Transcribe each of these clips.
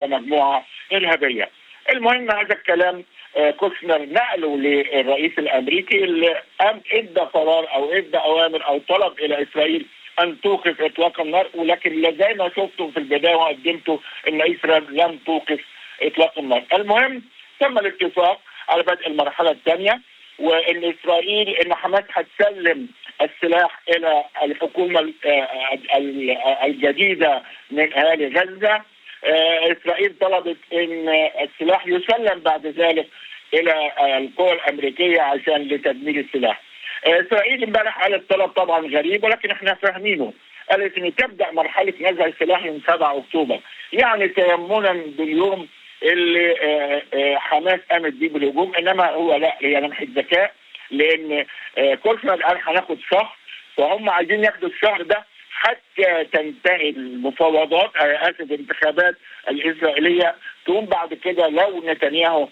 مجموعه ارهابيه. المهم هذا الكلام كوشنر نقله للرئيس الامريكي اللي قام ادى قرار او ادى اوامر او طلب الى اسرائيل ان توقف اطلاق النار ولكن زي ما شفتوا في البدايه وقدمته ان اسرائيل لم توقف اطلاق النار. المهم تم الاتفاق على بدء المرحله الثانيه وان اسرائيل ان حماس هتسلم السلاح الى الحكومه الجديده من اهالي غزه اسرائيل طلبت ان السلاح يسلم بعد ذلك الى القوى الامريكيه عشان لتدمير السلاح. اسرائيل امبارح قالت طلب طبعا غريب ولكن احنا فاهمينه. قالت ان تبدا مرحله نزع السلاح يوم 7 اكتوبر، يعني تيمنا باليوم اللي حماس قامت بيه بالهجوم انما هو لا هي لمحه ذكاء لان كوشنر قال هناخد شهر فهم عايزين ياخدوا الشهر ده حتى تنتهي المفاوضات اسف الانتخابات الاسرائيليه تقوم بعد كده لو نتنياهو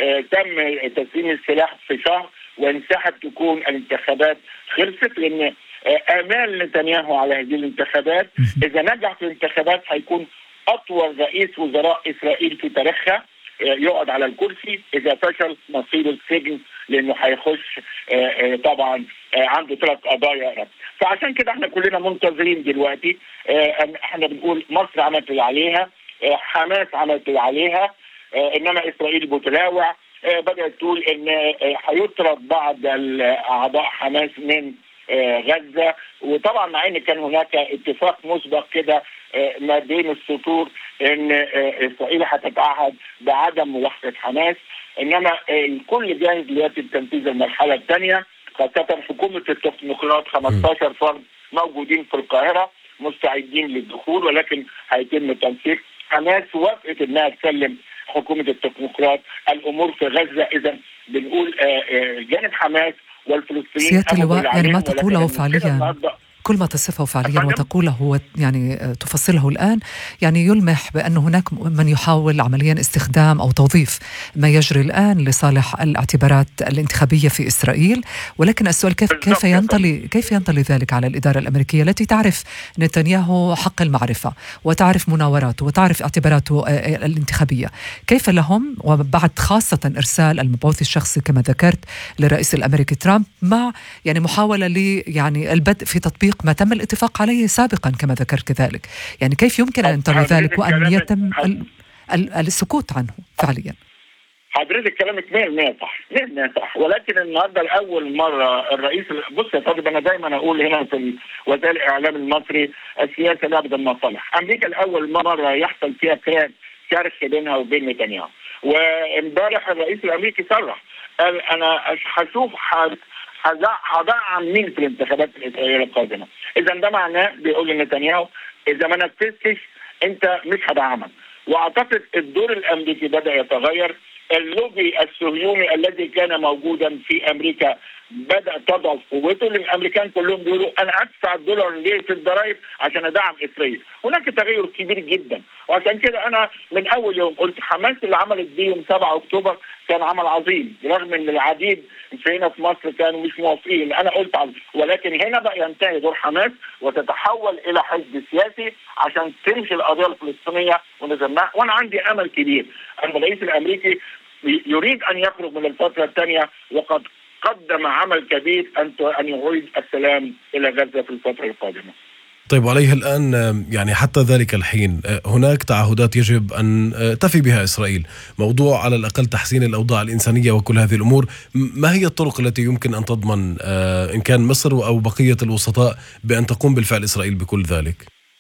تم تسليم السلاح في شهر وانسحب تكون الانتخابات خلصت لان امال نتنياهو على هذه الانتخابات اذا نجح في الانتخابات هيكون اطول رئيس وزراء اسرائيل في تاريخها يقعد على الكرسي اذا فشل مصيره السجن لانه هيخش طبعا عنده ثلاث قضايا فعشان كده احنا كلنا منتظرين دلوقتي احنا بنقول مصر عملت اللي عليها حماس عملت اللي عليها انما اسرائيل بتلاوع بدات تقول ان هيطرد بعض اعضاء حماس من غزه وطبعا مع ان كان هناك اتفاق مسبق كده ما بين السطور ان اسرائيل هتتعهد بعدم ملاحقه حماس انما الكل جاهز دلوقتي لتنفيذ المرحله الثانيه خاصه حكومه التكنوقراط 15 فرد موجودين في القاهره مستعدين للدخول ولكن هيتم تنسيق حماس وافقت انها تسلم حكومه التكنوقراط الامور في غزه اذا بنقول جانب حماس والفلسطينيين سياده اللواء يعني ما تقوله فعليا كل ما تصفه فعليا وتقوله يعني تفصله الان يعني يلمح بان هناك من يحاول عمليا استخدام او توظيف ما يجري الان لصالح الاعتبارات الانتخابيه في اسرائيل ولكن السؤال كيف كيف ينطلي كيف ينطلي ذلك على الاداره الامريكيه التي تعرف نتنياهو حق المعرفه وتعرف مناوراته وتعرف اعتباراته الانتخابيه كيف لهم وبعد خاصه ارسال المبعوث الشخصي كما ذكرت للرئيس الامريكي ترامب مع يعني محاوله ل يعني البدء في تطبيق ما تم الاتفاق عليه سابقا كما ذكرت كذلك يعني كيف يمكن أن ينطلي ذلك وأن يتم السكوت عنه فعليا حضرتك كلامك 100% صح 100% صح ولكن النهارده لاول مره الرئيس بص يا طالب انا دايما اقول هنا في وسائل الاعلام المصري السياسه لعبه المصالح امريكا لاول مره يحصل فيها كلام شرخ بينها وبين نتنياهو وامبارح الرئيس الامريكي صرح قال انا هشوف هدعم مين في الانتخابات الاسرائيليه القادمه اذا ده معناه بيقول لنتنياهو اذا ما نفذتش انت مش هدعمك واعتقد الدور الامريكي بدا يتغير اللوبي الصهيوني الذي كان موجودا في امريكا بدا تضعف قوته لان الامريكان كلهم بيقولوا انا ادفع الدولار ليه في الضرائب عشان ادعم اسرائيل هناك تغير كبير جدا وعشان كده انا من اول يوم قلت حماس اللي عملت بيه يوم 7 اكتوبر كان عمل عظيم رغم ان العديد في هنا في مصر كانوا مش موافقين انا قلت عظيم ولكن هنا بقى ينتهي دور حماس وتتحول الى حزب سياسي عشان تمشي القضيه الفلسطينيه ونزمها وانا عندي امل كبير ان الرئيس الامريكي يريد ان يخرج من الفتره الثانيه وقد قدم عمل كبير ان ان يعيد السلام الى غزه في الفتره القادمه. طيب وعليه الآن يعني حتى ذلك الحين هناك تعهدات يجب أن تفي بها إسرائيل موضوع على الأقل تحسين الأوضاع الإنسانية وكل هذه الأمور ما هي الطرق التي يمكن أن تضمن إن كان مصر أو بقية الوسطاء بأن تقوم بالفعل إسرائيل بكل ذلك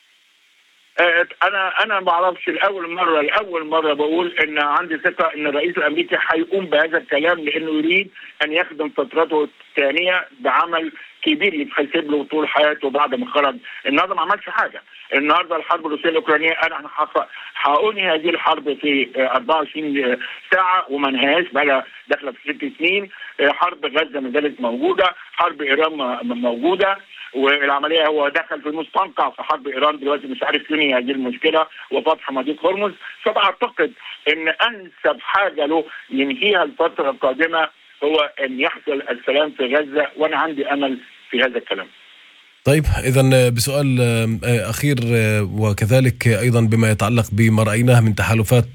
انا انا ما اعرفش لاول مره لاول مره بقول ان عندي ثقه ان الرئيس الامريكي هيقوم بهذا الكلام لانه يريد ان يخدم فترته الثانيه بعمل كبير يتحسب له طول حياته بعد ما خرج النهارده ما عملش حاجه النهارده الحرب الروسيه الاوكرانيه انا هانهي هذه الحرب في 24 ساعه وما انهاش بقى داخله في ست سنين حرب غزه ما زالت موجوده حرب ايران موجوده والعمليه هو دخل في المستنقع في حرب ايران دلوقتي مش عارف ينهي هذه المشكله وفتح مضيق هرمز فبعتقد ان انسب حاجه له ينهيها الفتره القادمه هو ان يحصل السلام في غزه وانا عندي امل في هذا الكلام. طيب اذا بسؤال اخير وكذلك ايضا بما يتعلق بما رايناه من تحالفات